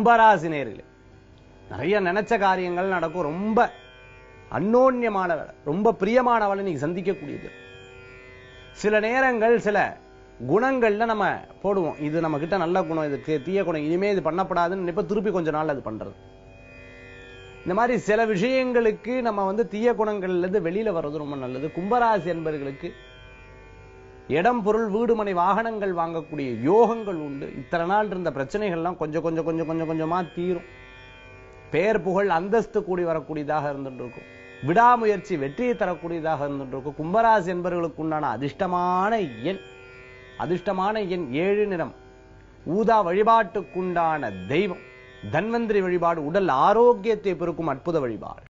கும்பராசி நேர்களே நிறைய நினைச்ச காரியங்கள் நடக்கும் ரொம்ப அந்யோன்யமானவள் ரொம்ப பிரியமானவளை நீங்க சந்திக்கக்கூடியது சில நேரங்கள் சில குணங்கள்ல நம்ம போடுவோம் இது நம்ம கிட்ட நல்ல குணம் இதுக்கு தீய குணம் இனிமே இது பண்ணப்படாதுன்னு நினைப்ப திருப்பி கொஞ்ச நாள் அது பண்றது இந்த மாதிரி சில விஷயங்களுக்கு நம்ம வந்து தீய குணங்கள்ல இருந்து வெளியில வர்றது ரொம்ப நல்லது கும்பராசி என்பவர்களுக்கு இடம் பொருள் வீடு மனை வாகனங்கள் வாங்கக்கூடிய யோகங்கள் உண்டு இத்தனை நாள் இருந்த பிரச்சனைகள்லாம் கொஞ்சம் கொஞ்சம் கொஞ்சம் கொஞ்சம் கொஞ்சமா தீரும் பெயர் புகழ் அந்தஸ்து கூடி வரக்கூடியதாக இருந்துட்டு இருக்கும் விடாமுயற்சி வெற்றியை தரக்கூடியதாக இருந்துட்டு இருக்கும் கும்பராசி என்பவர்களுக்கு உண்டான அதிர்ஷ்டமான எண் அதிர்ஷ்டமான எண் ஏழு நிறம் ஊதா வழிபாட்டுக்குண்டான தெய்வம் தன்வந்திரி வழிபாடு உடல் ஆரோக்கியத்தை பெருக்கும் அற்புத வழிபாடு